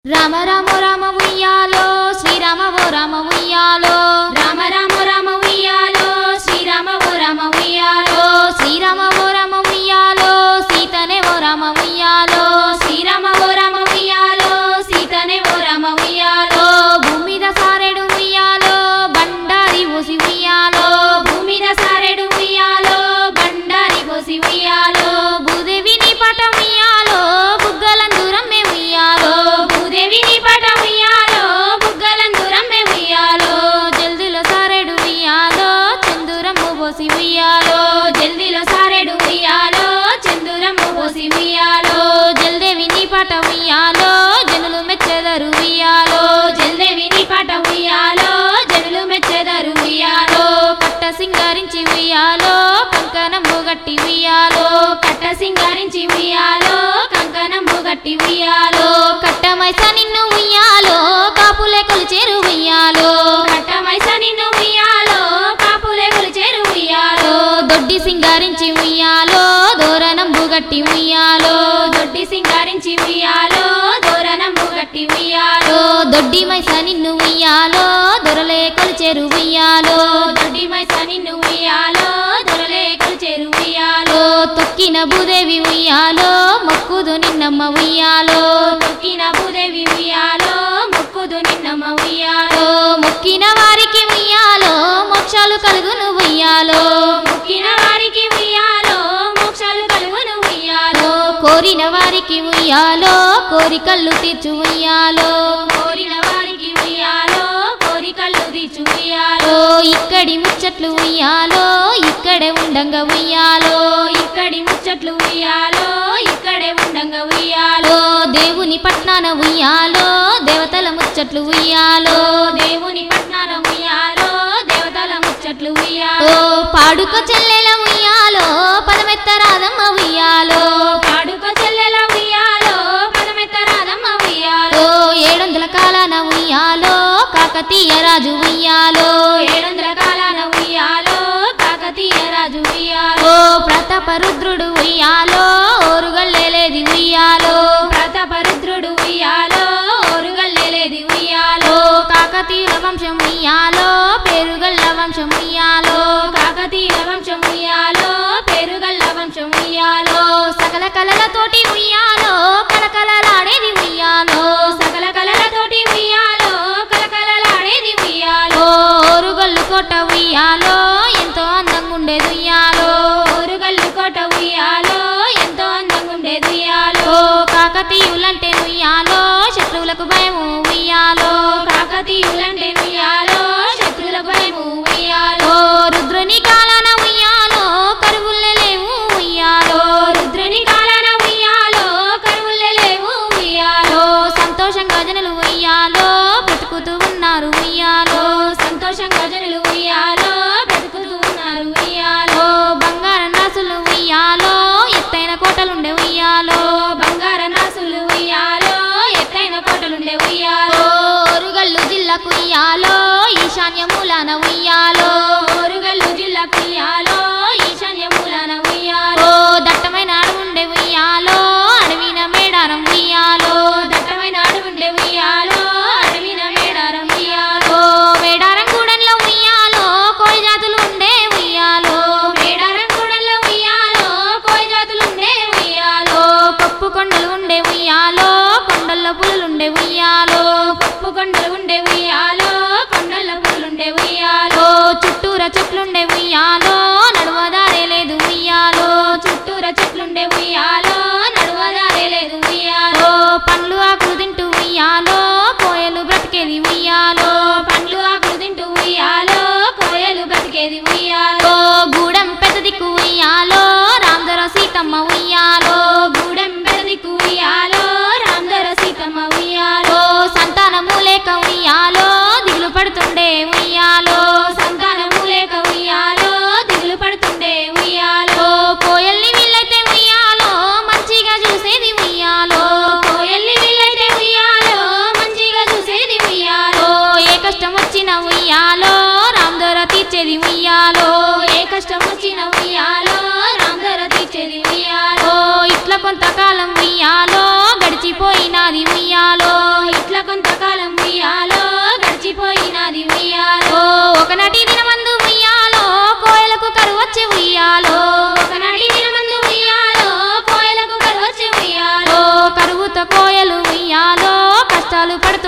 రామ రామ రామ ఉయ్యాలో శ్రీరామ ఓ రామ ఉయ్యాలో రామ రామ రామ ఉయ్యాలో శ్రీరామ ఓ రామ ఉయ్యాలో శ్రీరామ ఓ రామ ఉయ్యాలో సీతనే ఓ రామ ఉయ్యాలో శ్రీరామ ఓ రామ ఉయ్యాలో సీతనే ఓ రామ ఉయ్యాలో భూమి మీద సారెడు ఉయ్యాలో బండారి ఊసి ఉయ్యాలో భూమి మీద సారెడు ఉయ్యాలో బండారి పోసి ఉయ్యాలో భూదేవిని పట ఉయ్యాలో బుగ్గలందూరం మే ఉయ్యాలో భూదేవిని పట ఉయ్యాలో బుగ్గలందురం మే ఉయ్యాలో జల్దిలో సారెడు ఉయ్యాలో చందురమ్ము పోసి ఉయ్యాలో జల్దిలో సారెడు ఉయ్యాలో చందురమ్మ పోసి ఉయ్యాలో జల్దేవిని పట ఉయ్యాలో జనులు మెచ్చెదరు ఉయ్యాలో జల్దేవిని పట ఉయ్యాలో జనులు మెచ్చెదరు ఉయ్యాలో కట్ట సింగారించి ఉయ్యాలో కంకణంబు గట్టి ఉయ్యాలో కట్ట సింగారించి ఉయ్యాలో కంకణంబు గట్టి ఉయ్యాలో కట్టమైస నిన్ను ఉయ్యాలో కాపులే కొలిచేరు ఉయ్యాలో కట్టమైస నిన్ను ఉయ్యాలో కాపులే కొలిచేరు ఉయ్యాలో దొడ్డి సింగారించి ఉయ్యాలో దోరణంబు గట్టి ఉయ్యాలో దొడ్డి సింగారించి ఉయ్యాలో దూరణంబు గట్టి ఉయ్యాలో దొడ్డి మైస నిన్ను ఉయ్యాలో దొరలే కొలిచేరు ఉయ్యాలో దొడ్డి మైస నిన్ను ఉయ్యాలో దొరలే కొలిచేరు ఉయ్యాలో తొక్కిన భూదేవి ఉయ్యాలో మొక్కుదు నిన్నమ్మ ఉయ్యాలో తొక్కిన భూదేవి ఉయ్యాలో ముక్కుదు నిన్నమ్మ ఉయ్యాలో మొక్కిన వారికి ఉయ్యాలో మోక్షాలు కలుగును ఉయ్యాలో మొక్కిన వారికి ఉయ్యాలో మోక్షాలు కలుగును ఉయ్యాలో కోరిన వారికి ఉయ్యాలో కోరికళ్ళు తీర్చు ఉయ్యాలో కోరిన వారికి ఉయ్యాలో కోరికలు తీర్చు ఉయ్యాలో ఓ ఇక్కడి ముచ్చట్లు ఉయ్యాలో ఇక్కడే ఉండంగా ఉయ్యాలో ఇక్కడి ముచ్చట్లు ఉయ్యాలో ఇక్కడే ఉండంగా ఉయ్యాలో ఓ దేవుని పట్నాన ఉయ్యాలో దేవతల ముచ్చట్లు ఉయ్యాలో దేవుని పట్నాన ఉయ్యాలో దేవతల ముచ్చట్లు ఓ ఉయ్యాలో పాడుక చెల్లెల ఉయ్యాలో పదమెత్తరాదమ్మ ఉయ్యాలో పాడుక చెల్లెల ఉయ్యాలో పదమెత్తరాదమ్మ ఉయ్యాలో ఓ ఏడొందల కాలాన ఉయ్యాలో కాకతీయ రాజు ఉయ్యాలో ఏడొందల కాలాన ఉయ్యాలో కాకతీయ రాజు ఉయ్యాలో ఓ ప్రతాప రుద్రుడు ఉయ్యాలో ఓరుగల్లేది ఉయ్యాలో ప్రతాపరుద్రుడు ఉయ్యాలో ఓరుగల్లేది ఉయ్యాలో ఓ కాకతీయుల వంశం ఉయ్యాలో పేరుగల్ల వంశం ఉయ్యాలో కాకతీయ వంశం ఉయ్యాలో పేరుగల్ల వంశం ఉయ్యాలో ఓ సకల కళలతోటి ఉయ్యాలో కలకలలాడేది ఉయ్యాలో సకల కళలతోటి ఉయ్యాలో కలకలలాడేది ఉయ్యాలో ఓ ఓరుగల్లు కోట ఉయ్యాలో ఎంతో అందంగా ఉండేది ఉయ్యాలో ఓరుగల్లు కోట ఉయ్యాలో ఎంతో అందంగా ఉండేది ఉయ్యాలో ఓ కాకతీయులంటే ఉయ్యాలో శత్రువులకు భయము ఉయ్యాలో కాకతీయులంటే ఉయ్యాలో శత్రుల భయము ఉయ్యాలో ఓ రుద్రుని కాలాన ఉయ్యాలో కరువుల్లే లేవు ఉయ్యాలో ఓ రుద్రుని కాలాన ఉయ్యాలో కరువులే లేవు ఉయ్యాలో ఓ సంతోషంగా జనులు ఉయ్యాలో బ్రతుకుతూ ఉన్నారు ఉయ్యాలో ఓ సంతోషంగా జనులు ఉయ్యాలో బ్రతుకుతూ ఉన్నారు ఉయ్యాలో ఓ బంగారం రాసులు ఉయ్యాలో ఎత్తైన కోటలుండే ఉయ్యాలో ఓ బంగార నాసులు ఉయ్యాలో ఎత్తైన కోటలుండే ఉయ్యాలో ఓరుగల్లు జిల్లాకు ఉయ్యాలో ఈశాన్య మూలాన ఉయ్యాలో ఓరుగల్లు జిల్లా ఉయ్యాలో ఈశాన్య మూలాన ఉయ్యాలో ఓ దట్టమైన అడవుండే ఉయ్యాలో అడవిన మేడారం ఉయ్యాలో దట్టమైన అడవుండే ఉయ్యాలో అడవిన మేడారం ఉయ్యాలో ఓ మేడారం గూడెంలో ఉయ్యాలో కోయి జాతులు ఉండే ఉయ్యాలో మేడారం కూడల్లో ఉయ్యాలో కోయి జాతులుండే ఉయ్యాలో ఓ కొప్పు కొండలు ఉండే ఉయ్యాలో కొండల్లో పులులుండే ఉయ్యాలో కప్పు కొండలు ఉండే ఉయ్యాలో కొండల పూలుండే ఉయ్యాలో ఓ చుట్టూర చెట్లుండే ఉయ్యాలో నడువదారే లేదు ఉయ్యాలో చుట్టూర చెట్లుండే ఉయ్యాలో నడువదారే లేదు ఉయ్యాలో ఓ పండ్లు ఆకులు తింటూ ఉయ్యాలో కోయలు బ్రతికేది ఉయ్యాలో పండ్లు ఆకులు తింటూ ఉయ్యాలో కోయలు బ్రతికేది ఉయ్యాలో ఓ గూడెం పెద్ద దిక్కు ఉయ్యాలో రామధర సీతమ్మ ఉయ్యాలో గూడెం బెదదికు ఉయ్యాలో రామధర సీతమ్మ ఉయ్యాలో ఓ సంతానము లేక ఉయ్యాలో దిగులు పడుతుండే ఉయ్యాలో సంతానము లేక ఉయ్యాలో దిగులు పడుతుండే ఉయ్యాలో ఓ కోయల్ని వీళ్ళైతే ఉయ్యాలో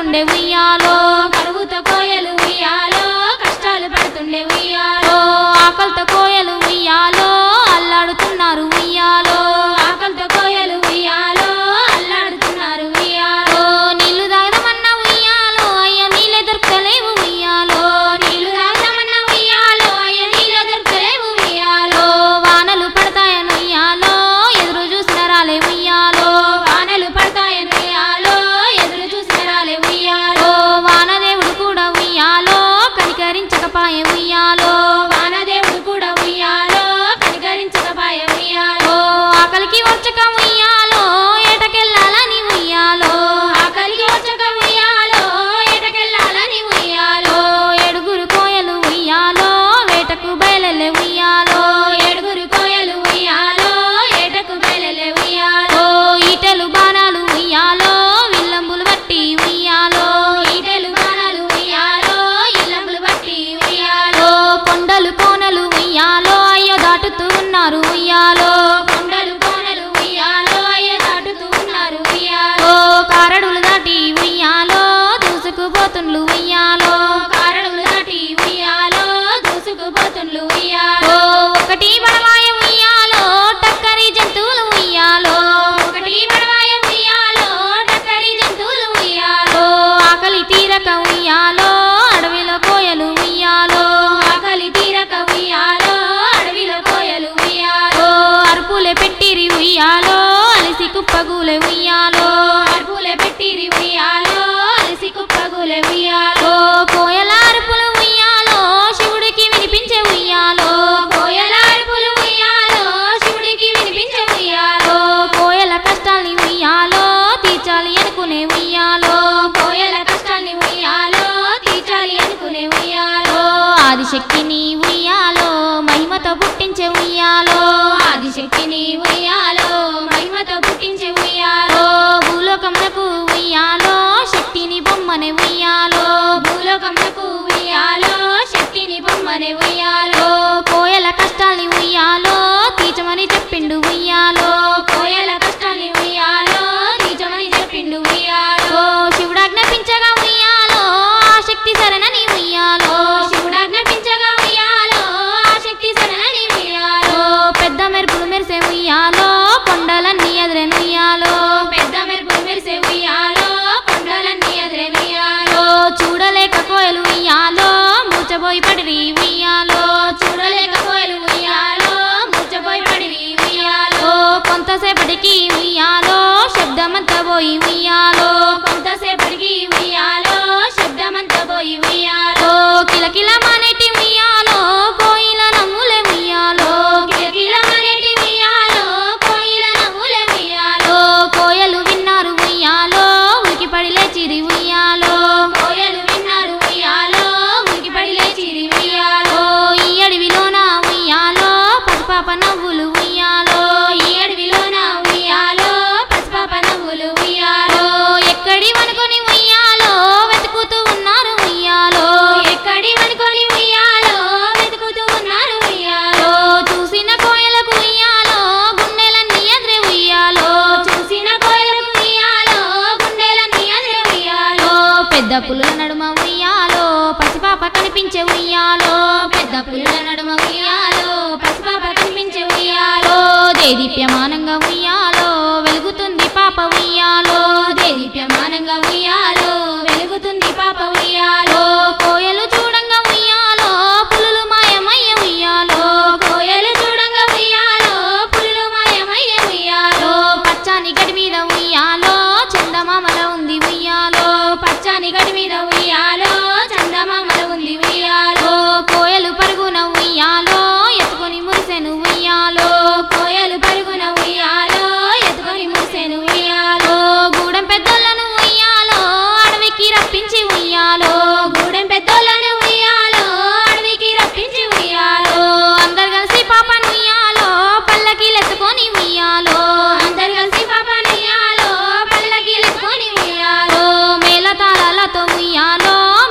పడుతుండే ఉయ్యాలో కరువుతో కోయలు ఉయ్యాలో కష్టాలు పడుతుండే ఉయ్యాలో ఓ ఆకలితో కోయలు ఉయ్యాలో అల్లాడుతున్నారు ఉయ్యాలో ఆకలితో కోయలు ఉయ్యాలో అల్లాడుతున్నారు ఉయ్యాలో ఓ నీళ్లు తాగదమన్న ఉయ్యాలో అయ్యో నీళ్ళే దొరకలేవు ఉయ్యాలో నీళ్లు తాగమన్న ఉయ్యాలో అయ్య నీళ్ళు దొరకలేవు ఉయ్యాలో ఓ వానలు పడతాయని ఉయ్యాలో ఎదురు చూసిన రాలే ఉయ్యాలో వానలు పడతాయని ఉయ్యాలో ఎదురు చూసిన రాలే ఉయ్యాలో ఓ వానదేవుడు కూడా ఉయ్యాలో కనికరించకపాయే ఉయ్యాలో వానదేవుడు కూడా ఉయ్యాలో కనికరించకపాయ ఉయ్యాలో ఓ ఆకలికి వచ్చక ఉయ్యాలో ఏటకెళ్ళాలని ఉయ్యాలో ఆకలికి వచ్చక ఉయ్యాలో ఎటకెళ్ళాలని ఉయ్యాలో ఓ ఏడుగురు కోయలు ఉయ్యాలో వేటకు బయలెళ్ళే ఉయ్యాలో ఏడుగురు కోయలు ఉయ్యాలో ఏటకు బయలలే ఉయ్యాలో ఓ ఈటెలు బాణాలు ఉయ్యాలో విల్లంబులు బట్టి ఉయ్యాలో ఈటెలు బాణాలు ఉయ్యాలో ఇల్లంబులు బట్టి ఉయ్యాలో ఓ కొండలు కోనలు ఉయ్యాలో అయ్యో దాటుతూ ఉన్నారు ఉయ్యాలో కొండలు కోనలు ఉయ్యాలో అయ్య దాటుతూ ఉన్నారు ఉయ్యాలో ఓ కారడులు దాటి ఉయ్యాలో దూసుకుపోతుండ్లు ఉయ్యాలో కారణములు దాటి ఉయ్యాలో దూసుకుపోతుండ్లు ఉయ్యాలో ఓ ఒకటి బడవాయ ఉయ్యాలో టక్కరి జంతువులు ఉయ్యాలో ఒకటి పడవాయ ఉయ్యాలో టక్కరి జంతువులు ఉయ్యాలో ఓ ఆకలి తీరక ఉయ్యాలో అడవిలో కోయలు ఉయ్యాలో ఆకలి తీరక ఉయ్యాలో అడవిలో కోయలు ఉయ్యాలో ఓ అరుపులే పెట్టిరి ఉయ్యాలో అలిసి కుప్పగూలే ఉయ్యాలో అర్పులే పెట్టిరి ఉయ్యాలో అలసి కుప్పగులే ఉయ్యాలో ఓ కోయల అరుపులు ఉయ్యాలో శివుడికి వినిపించే ఉయ్యాలో కోయల అర్పులు ఉయ్యాలో శివుడికి వినిపించే ఉయ్యాలో ఓ కోయల కష్టాల్ని ఉయ్యాలో తీర్చాలి అనుకునే ఉయ్యాలో కోయల కష్టాన్ని ఉయ్యాలో తీర్చాలి అనుకునే ఉయ్యాలో ఓ ఆదిశక్తిని ఉయ్యాలో మహిమతో పుట్టించే ఉయ్యాలో ఆదిశక్తిని ఉయ్యాలో మహిమతో పుట్టించే ఉయ్యాలో ఓ భూలోకమునకు ఉయ్యాలో శక్తిని బొమ్మనే ఉయ్యాలో భూలోకమునకు ఉయ్యాలో శక్తిని బొమ్మనే ఉయ్యాలో ఓ కోయల కష్టాల్ని ఉయ్యాలో తీర్చమని చెప్పిండు ఉయ్యాలో కోయల కష్టాన్ని ఉయ్యాలో తీర్చమని చెప్పిండు ఉయ్యాలో ఓ శివుడాజ్ఞాపించగా ఉయ్యాలో ఆ శక్తి సరేనని ఉయ్యాలో శివుడాజ్ఞాపించగా ఉయ్యాలో ఆ శక్తి సరణని ఉయ్యాలో ఓ పెద్ద మెరుపులు మెరిసే ఉయ్యాలో కొండలన్నీ ఎదురెను ఉయ్యాలో పెద్ద మెరుపులు మెరిసే ఉయ్యాలో కొండలన్నీ ఎదురెనుయ్యాలో ఓ చూడలేక కోయలు ఉయ్యాలో మూచబోయి పడిరి ఉయ్యాలో చూడలేక కోయలు ఉయ్యాలో ముచ్చపోయి పడివి ఉయ్యాలో ఓ కొంతసేపటికి ఉయ్యాలో శబ్దమంతా పోయి ఉయ్యాలో కొంతసేపటికి ఉయ్యాలో శబ్దమంతా పోయి ఉయ్యాలో ఓ కిలకిల మానేటి ఉయ్యాలో కోయిల నమ్ములే ఉయ్యాలో కిలకిలమనేటి ఉయ్యాలో కోయిల నవ్వులే ఉయ్యాలో ఓ కోయలు విన్నారు ఉయ్యాలో ఉలికి పడి లేచిరి ఉయ్యాలో కోయలు విన్నారు ఉయ్యాలో ఉలికిపడి లేచిరి ఉయ్యాలో ఓ ఈ అడవిలోన ఉయ్యాలో పసిపాప నవ్వులు ఉయ్యాలో ఈ అడవిలోన ఉయ్యాలో పసిపాప నవ్వులు ఉయ్యాలో ఓ ఎక్కడి వనుకొని ఉయ్యాలో వెతుకుతూ ఉన్నారు ఉయ్యాలో ఎక్కడి వనుకొని ఉయ్యాలో వెతుకుతూ ఉన్నారు ఉయ్యాలో ఓ చూసిన కోయలకు ఉయ్యాలో గుండెలన్నీ ఎదురే ఉయ్యాలో చూసిన కోయలకు ఉయ్యాలో గుండెలన్నీ అదిరే ఉయ్యాలో ఓ పెద్ద పులుల నడుమ ఉయ్యాలో పసిపాప కనిపించే ఉయ్యాలో పెద్ద పుల్ల నడుమ ఉయ్యాలో పసిపాప కనిపించే ఉయ్యాలో ఓ దేదీప్యమానంగా ఉయ్యాలో వెలుగుతుంది పాప ఉయ్యాలో దేదీప్యమానంగా ఉయ్యాలో వెలుగుతుంది పాప ఉయ్యాలో ఓ కోయలు చూడంగా ఉయ్యాలో పులులు మాయమయ్య ఉయ్యాలో కోయలు చూడంగా ఉయ్యాలో పుల్లు మాయమయ్య ఉయ్యాలో ఓ పచ్చాని గడి మీద ఉయ్యాలో చందమామల ఉంది ఉయ్యాలో పచ్చని గడి మీద ఉయ్యాలో చందమామల ఉంది ఉయ్యాలో ఓ కోయలు పరుగున ఉయ్యాలో ఎత్తుకొని మురిసెను ఉయ్యాలో కోయలు పరుగున ఉయ్యాలో ఎత్తుకొని మూసెను ఉయ్యాలో ఓ గూడెం పెద్దోళ్ళను ఉయ్యాలో అడవికి రప్పించి ఉయ్యాలో గూడెం పెద్దోళ్ళను ఉయ్యాలో అడవికి రప్పించి ఉయ్యాలో ఓ అందరు కలిసి పాపను ఉయ్యాలో పల్లకీలెత్తుకొని ఉయ్యాలో అందరు కలిసి పాపను ఉయ్యాలో పల్లకి ఎత్తుకొని ఉయ్యాలో ఓ మేళతాళాలతో ఉయ్యాలో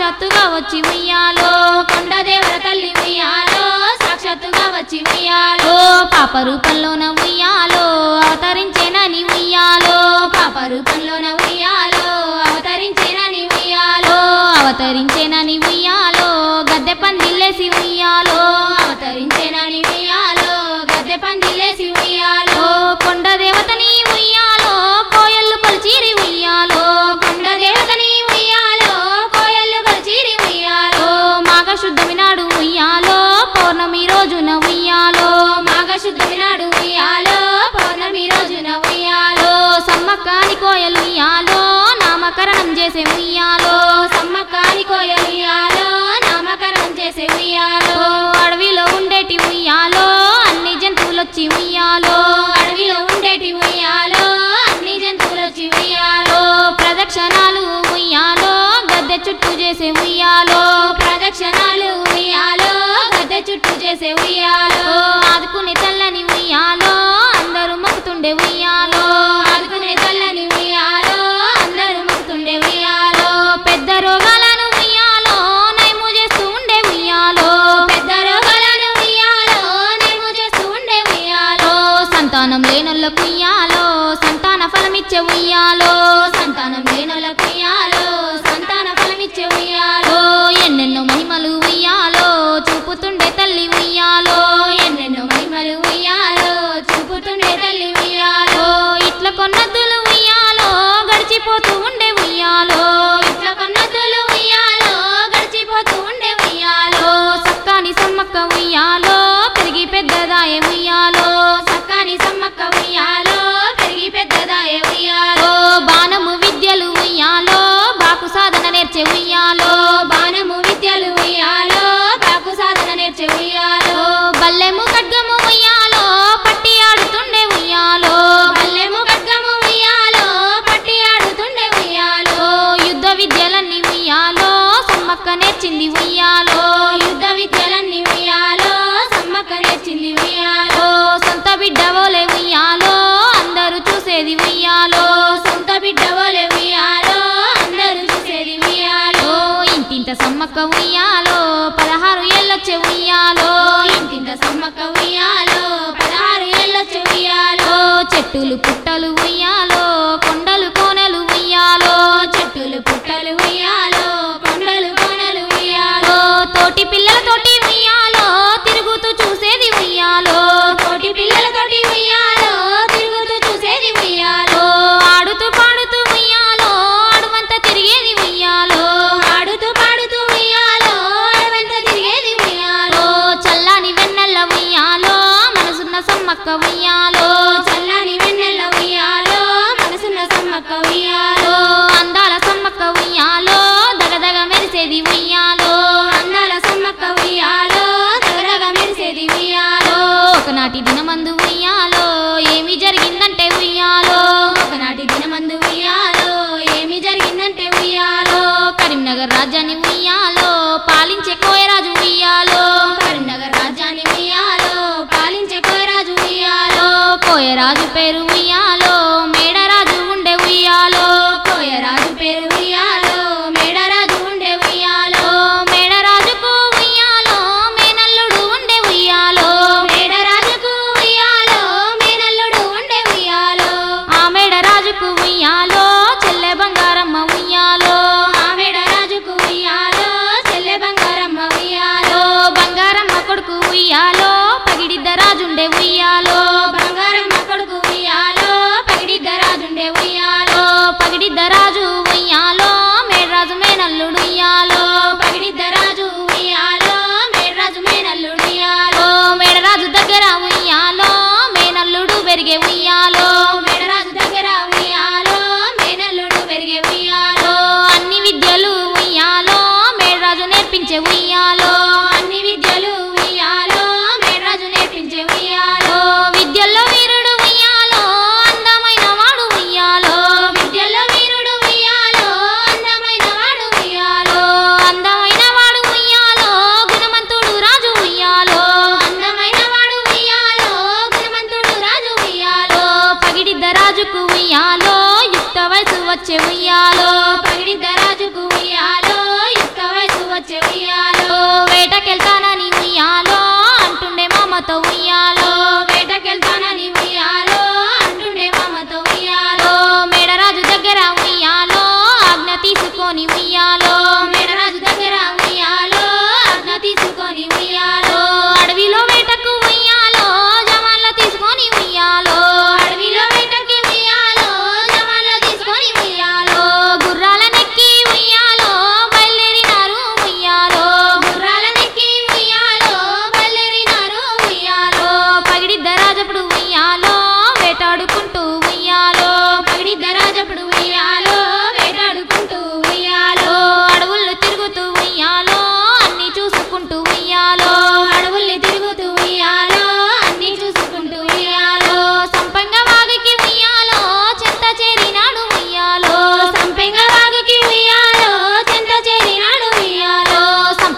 సాక్షాత్తుగా వచ్చి ఉయ్యాలో కొండ దేవర తల్లి ఉయ్యాలో సాక్షాత్తుగా వచ్చి ఉయ్యాలో ఓ పాప రూపంలోన ఉయ్యాలో అవతరించేనని ఉయ్యాలో పాప రూపంలోన ఉయ్యాలో అవతరించేనని ఉయ్యాలో ఓ అవతరించేనని ఉయ్యాలో గద్దె పందిల్లేసి ఉయ్యాలో అవతరించేనని ఉయ్యాలో గద్దె పందిలేసి ఉయ్యాలో ఓ కొండ దేవతని ఉయ్యాలో కోయల్లు కొలిచిరి ఉయ్యాలో కొండ దేవతని ఉయ్యాలో కోయల్లు కలిచిరి ఉయ్యాలో ఓ మాఘ శుద్ధమి నాడు ఉయ్యాలో పౌర్ణమి రోజున ఉయ్యాలో మాఘ శుద్ధమి నాడు ఉయ్యాలో పౌర్ణమి రోజున ఉయ్యాలో ఓ సమ్మక్కాని కోయలు ఉయ్యాలో నామకరణం చేసే ఉయ్యాలో సమ్మకాని కోయలు ఉయ్యాలో నామకరణం చేసే ఉయ్యాలో ఓ అడవిలో ఉండేటి ఉయ్యాలో అన్ని జంతువులొచ్చి ఉయ్యాలో అడవిలో ఉండేటి ఉయ్యాలో అన్ని జంతువులు వచ్చి ఉయ్యాలో ఓ ప్రదక్షిణాలు ఉయ్యాలో గద్దె చుట్టూ చేసే ఉయ్యాలో ప్రదక్షిణాలు ఉయ్యాలో గద్దె చుట్టూ చేసే ఉయ్యాలో ఓ ఆదుకునే తల్లని ఉయ్యాలో అందరూ మొక్కుతుండే ఉయ్యాలో ఆదుకునే తల్లని ఉయ్యాలో అందరూ మొక్కుతుండే ఉయ్యాలో ఓ పెద్ద రోగాలను ఉయ్యాలో నయము చేస్తూ ఉండే ఉయ్యాలో పెద్ద రోగాలను ఉయ్యాలో నేము చేస్తూ ఉండే ఉయ్యాలో ఓ సంతానం లేనొల్లకు ఉయ్యాలో సంతాన ఫలమిచ్చే ఉయ్యాలో సంతానం లేనులకు ఉయ్యాలో సంతాన ఫలమిచ్చే ఉయ్యాలో ఓ ఎన్నెన్నో మహిమలు ఉయ్యాలో చూపుతుండే తల్లి ఉయ్యాలో ఎన్నెన్నో మహిమలు ఉయ్యాలో చూపుతుండే తల్లి ఉయ్యాలో ఓ ఇట్ల కొన్నద్దులు ఉయ్యాలో గడిచిపోతూ ఉండే ఉయ్యాలో ఇట్లా కన్నతులు ఉయ్యాలో గడిచిపోతూ ఉండే ఉయ్యాలో ఓ సక్కాని సమ్మక్క ఉయ్యాలో పెరిగి పెద్దదాయ ఉయ్యాలో సక్కాని సమ్మక్క ఉయ్యాలో పెరిగి పెద్దదాయ ఉయ్యాలో ఓ బాణము విద్యలు ఉయ్యాలో బాకు సాధన నేర్చే ఉయ్యాలో బాణము విద్యలు ఉయ్యాలో బాకు సాధన నేర్చే ఉయ్యాలో ఓ బల్లెము ఖడ్గము ఉయ్యాలో పట్టి ఆడుతుండే ఉయ్యాలో పల్లెము ఖడ్గము ఉయ్యాలో పట్టి ఆడుతుండే ఉయ్యాలో ఓ యుద్ధ విద్యలన్నీ ఉయ్యాలో సమ్మక్క నేర్చింది ఉయ్యాలో యుద్ధ విద్యలన్నీ ఉయ్యాలో సమ్మక్క నేర్చింది ఉయ్యాలో ఓ సొంత బిడ్డ ఓలే ఉయ్యాలో అందరూ చూసేది ఉయ్యాలో సొంత బిడ్డ వలె ఉయ్యాలో అందరూ చూసేది ఉయ్యాలో ఓ ఇంతింత సమ్మక్క ఉయ్యాలో పదహారు ఏళ్ళొచ్చే ఉయ్యాలో ఇంటింత సమ్మక్క ఉయ్యాలో పదహారు ఏళ్ళొచ్చి ఉయ్యాలో ఓ చెట్టులు పుట్టలు ఉయ్యాలో కొండలు కోనెలు ఉయ్యాలో చెట్టులు పుట్టలు ఉయ్యాలో కొండలు కోనలు ఉయ్యాలో ఓ తోటి పిల్లలతోటి ఉయ్యాలో తిరుగుతూ చూసేది ఉయ్యాలో కోటి పిల్లలతోటి ఉయ్యాలో తిరుగుతూ చూసేది ఉయ్యాలో ఓ ఆడుతూ పాడుతూ ఉయ్యాలో అడువంతా తిరిగేది ఉయ్యాలో ఆడుతూ పాడుతూ ఉయ్యాలో అడవంతా తిరిగేది ఉయ్యాలో ఓ చల్లని వెన్నెల్ల ఉయ్యాలో మనసున్న సమ్మక్క ఉయ్యాలో చల్లని వెన్నెల ఉయ్యాలో మనసున్న సమ్మక్క ఉయ్యాలో ఓ అందాల సమ్మక్క ఉయ్యాలో దగదగ మెరిసేది ఉయ్యాలో అందాల సమ్మక్క ఉయ్యాలో దగదగ మెరిసేది ఉయ్యాలో ఒకనాటి దినమందు ఉయ్యాలో ఏమి జరిగిందంటే ఉయ్యాలో ఒకనాటి దినమందు ఉయ్యాలో ఏమి జరిగిందంటే ఉయ్యాలో కరీంనగర్ రాజ్యాన్ని ఉయ్యాలో పాలించే కోయరాజు ఉయ్యాలో కరీంనగర్ రాజ్యాన్ని ఉయ్యాలో పాలించే కోయరాజు ఉయ్యాలో కోయరాజు పేరు ఉయ్యాలో మేడరాజు ఉండే ఉయ్యాలో కోయరాజు పేరు ఉయ్యాలో మేడరాజు ఉండే ఉయ్యాలో మేడరాజుకు ఉయ్యాలో మేనల్లుడు ఉండే ఉయ్యాలో మేడరాజుకు ఉయ్యాలో మేనల్లుడు ఉండే ఉయ్యాలో ఆ మేడరాజుకు ఉయ్యాలో చెల్లె బంగారమ్మ ఉయ్యాలో ఆ మేడరాజుకు ఉయ్యాలో చెల్లె బంగారమ్మ ఉయ్యాలో బంగారమ్మ కొడుకు ఉయ్యాలో పగిడిద్ద రాజుండే ఉయ్యాలో బంగారమ్మ కొడుకు ఉయ్యాలో పగిడిద్ద రాజుండే ఉయ్యాలో పగిడిద్ద రాజు ఉయ్యాలో మేడరాజు మేనల్లుడు ఉయ్యాలో పగిడిద్ద రాజు ఉయ్యాలో మేడరాజు మేనల్లుడు ఉయ్యాలో ఓ మేడరాజు దగ్గర ఉయ్యాలో మేనల్లుడు పెరిగే ఉయ్యాలో మేడరాజు దగ్గర ఉయ్యాలో మేనల్లుడు పెరిగే ఉయ్యాలో ఓ అన్ని విద్యలు ఉయ్యాలో మేడరాజు నేర్పించే ఉయ్యాలో అన్ని విద్యలు ఉయ్యాలో మేడరాజు నేర్పించే ఉయ్యాలో ఓ విద్యల్లో వీరుడు ఉయ్యాలో అందమైన వాడు ఉయ్యాలో విద్యలో వీరుడు ఉయ్యాలో అందమైన వాడు ఉయ్యాలో ఓ అందమైన వాడు ఉయ్యాలో గుణవంతుడు రాజు ఉయ్యాలో అందమైన వాడు ఉయ్యాలో గుణవంతుడు రాజు ఉయ్యాలో ఓ పగిడిద్ద రాజుకు ఉయ్యాలో యుక్త వయసు వచ్చే ఉయ్యాలో పగిడిద్ద రాజుకు ఉయ్యాలో యుక్త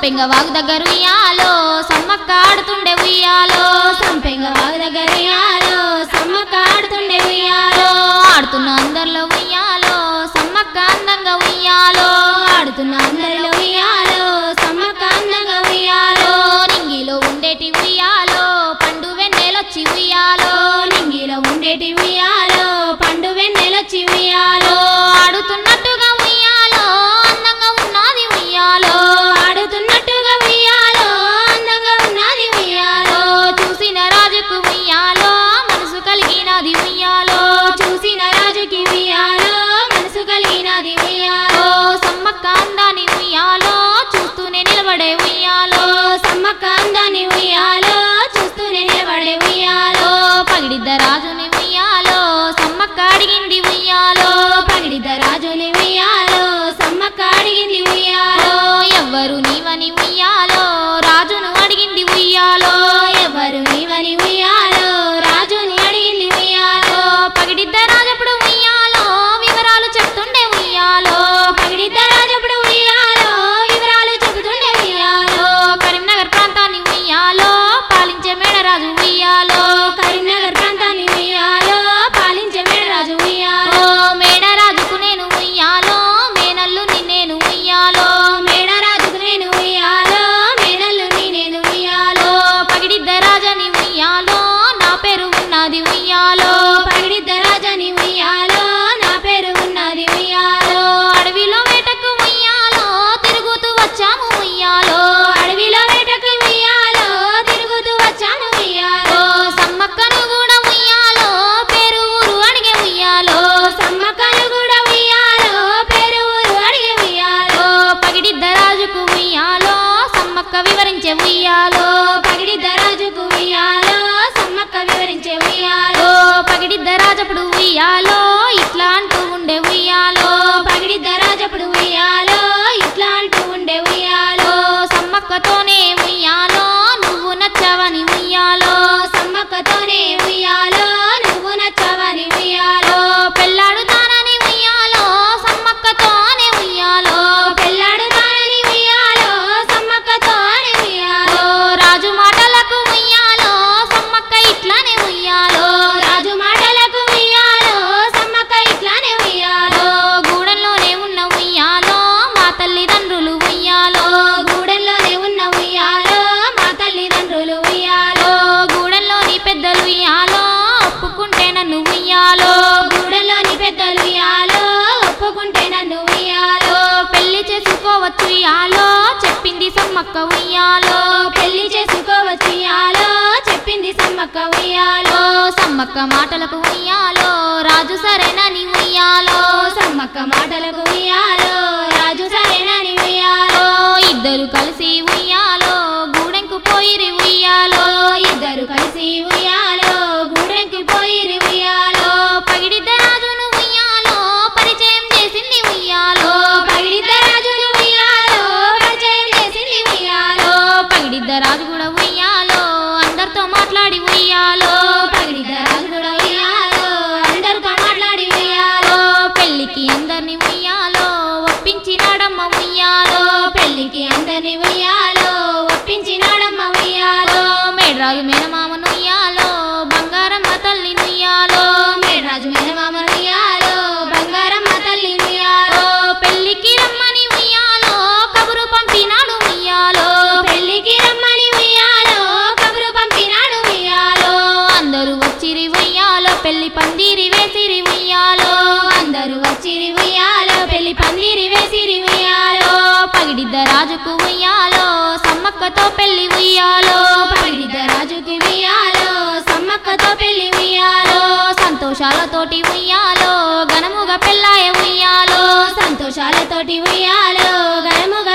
సంపెంగ వాగు దగ్గర ఉయ్యాలో సమ్మక్క ఆడుతుండే ఉయ్యాలో సంపెంగ వాగు దగ్గర ఉయ్యాలో సమ్మక్క ఆడుతుండే ఉయ్యాలో ఆడుతున్న అందరిలో ఉయ్యాలో సమ్మక్క అందంగా ఉయ్యాలో ఆడుతున్న అందరిలో ఉయ్యాలో సమ్మక్క అందంగా ఉయ్యాలో నింగిలో ఉండేటి ఉయ్యాలో పండు వెన్నెలొచ్చి ఉయ్యాలో నింగిలో ఉండేటి ఉయ్యాలో పండు వెన్నెలొచ్చి ఉయ్యాలో ఆడుతున్నట్టుగా ఉయ్యాలో అందంగా ఉన్నది ఉయ్యాలో ఆడుతున్నట్టుగా ఉయ్యాలో అందంగా ఉన్నది ఉయ్యాలో చూసిన రాజుకు ఉయ్యాలో మనసు కలిగినది ఉయ్యాలో చూసిన రాజుకి ఉయ్యాలో మనసు కలిగినది ఉయ్యాలో సమ్మక్క అందాన్ని ఉయ్యాలో చూస్తూనే నిలబడే ఉయ్యాలో సమ్మక్క అందాన్ని ఉయ్యాలో చూస్తూనే నిలబడే ఉయ్యాలో పగిడిద్ద రాజుని ఉయ్యాలో సమ్మక్క అడిగింది ఉయ్యాలో పగిడిద్ద రాజుని ఉయ్యాలో సమ్మక్క అడిగింది ఉయ్యాలో ఎవ్వరు నీవని ఉయ్యాలో రాజును అడిగింది ఉయ్యాలో ఎవరు నీవని ఉయ్యాలో రాజుని అడిగింది ఉయ్యాలో పగిడిద్ద రాజప్పుడు ఉయ్యాలో వివరాలు చెప్తుండే ఉయ్యాలో పగిడిద్ద రాజప్పుడు ఉయ్యాలో వివరాలు చెబుతుండే ఉయ్యాలో కరీంనగర్ ప్రాంతాన్ని ఉయ్యాలో పాలించే మేడరాజు ఉయ్యాలో కరీంనగర్ ప్రాంతాన్ని ఉయ్యాలో పాలించే మేడరాజు ఉయ్యాలో మేడరాజుకు నేను ఉయ్యాలో మేనల్లుని నేను ఉయ్యాలో మేడరాజుకు నేను ఉయ్యాలో మేనల్లుని నేను ఉయ్యాలో పగిడిద్ద రాజని ఉయ్యాలో నా పేరు ఉన్నది ఉయ్యాలో పగిడిద్ద రాజని ఉయ్యాలో నా పేరు ఉన్నది ఉయ్యాలో అడవిలో వేటకు ఉయ్యాలో తిరుగుతూ వచ్చాము ఉయ్యాలో అడవిలో వేటకు ఉయ్యాలో తిరుగుతూ వచ్చాను ఉయ్యాలో సమ్మక్కను కూడా ఉయ్యాలో పేరు ఊరు అడిగే ఉయ్యాలో సమ్మక్కలు కూడా ఉయ్యాలో పేరు ఊరు అడిగి ఉయ్యాలో పగిడిద్ద రాజుకు ఉయ్యాలో సమ్మక్క వివరించే ఉయ్యాలో పగిడిద్ద రాజుకు ఉయ్యాలో సమ్మక్క వివరించే ఉయ్యాలో పగిడిద్ద రాజప్పుడు ఉయ్యాలో ఇట్లా అంటూ ఉండే ఉయ్యాలో పగిడిద్ద రాజప్పుడు ఉయ్యాలో ఇట్లా అంటూ ఉండే ఉయ్యాలో సమ్మక్కతోనే ఉయ్యాలో నువ్వు నచ్చావని ఉయ్యాలో సమ్మక్కతోనే ఉయ్యాలో నువ్వు నచ్చవని ఉయ్యాలో పెళ్ళాడుతానని ఉయ్యాలో సమ్మక్కతోనే ఉయ్యాలో పెళ్ళాడుతానని ఉయ్యాలో సమ్మక్కతోనే ఉయ్యాలో రాజు మాటలకు ఉయ్యాలో సమ్మక్క ఇట్లానే ఉయ్యాలో రాజు మాటలకు ఉయ్యాలో సమ్మక్క ఇట్లానే ఉయ్యాలో గూడెంలోనే ఉన్న ఉయ్యాలో మా తల్లిదండ్రులు ఉయ్యాలో గూడెంలోనే ఉన్న ఉయ్యాలో మా తల్లిదండ్రులు ఉయ్యాలో గూడెంలోని పెద్దలు ఉయ్యాలో ఒప్పుకుంటే నన్ను ఉయ్యాలో గూడెంలోని పెద్దలు ఉయ్యాలో ఒప్పుకుంటే నన్ను ఉయ్యాలో పెళ్లి చేసుకోవచ్చు ఉయ్యాలో చెప్పింది సమ్మక్క ఉయ్యాలో పెళ్లి చేసుకోవచ్చు ఉయ్యాలో చెప్పింది సమ్మక్క ఉయ్యాలో సమ్మక్క మాటలకు ఉయ్యాలో రాజు సరేనని ఉయ్యాలో సమ్మక్క మాటలకు ఉయ్యాలో రాజు సరేనని ఉయ్యాలో ఇద్దరు కలిసి ఉయ్యాలో గూడెంకు పోయిరి ఉయ్యాలో ఇద్దరు కలిసి ఉయ్యాలో గూడెంకి పోయిరి ఉయ్యాలో పగిడిద్ద రాజును ఉయ్యాలో పరిచయం చేసింది ఉయ్యాలో పగిడిద్ద రాజును ఉయ్యాలో పరిచయం చేసింది ఉయ్యాలో పగిడిద్ద రాజు కూడా ఉయ్యాలో అందరితో మాట్లాడి ఉయ్యాలో పగిడిద్ద రాజు కూడా ఉయ్యాలో అందరితో మాట్లాడి ఉయ్యాలో పెళ్లికి అందరిని ఉయ్యాలో ఒప్పించినాడమ్మ ఉయ్యాలో పెళ్లికి అందరిని ఉయ్యాలో ఒప్పించినాడమ్మ ఉయ్యాలో మేడ్రాజు మేనమామను ఉయ్యాలో బంగారమ్మ తల్లి నుయ్యాలో మేడరాజు మేనమామ ఉయ్యాలో బంగారమ్మ తల్లి ఉయ్యాలో పెళ్లికి రమ్మని ఉయ్యాలో కబురు పంపినాడు ఉయ్యాలో పెళ్లికి రమ్మని ఉయ్యాలో కబురు పంపినాడు ఉయ్యాలో అందరూ వచ్చిరి ఉయ్యాలో పెళ్లి పందిరి వేసిరి ఉయ్యాలో అందరూ వచ్చిరి ఉయ్యాలో పెళ్లి పందిరి వేసిరి ఉయ్యాలో పగిడిద్ద రాజుకు ఉయ్యాలో సమ్మక్కతో పెళ్లి ఉయ్యాలో పగిడిద్ద రాజుకి ఉయ్యాలో సమ్మక్కతో పెళ్లి ఉయ్యాలో సంతోషాలతోటి ఉయ్యాలో ఘనముగా పెళ్ళాయ ఉయ్యాలో సంతోషాలతోటి ఉయ్యాలో గనముగా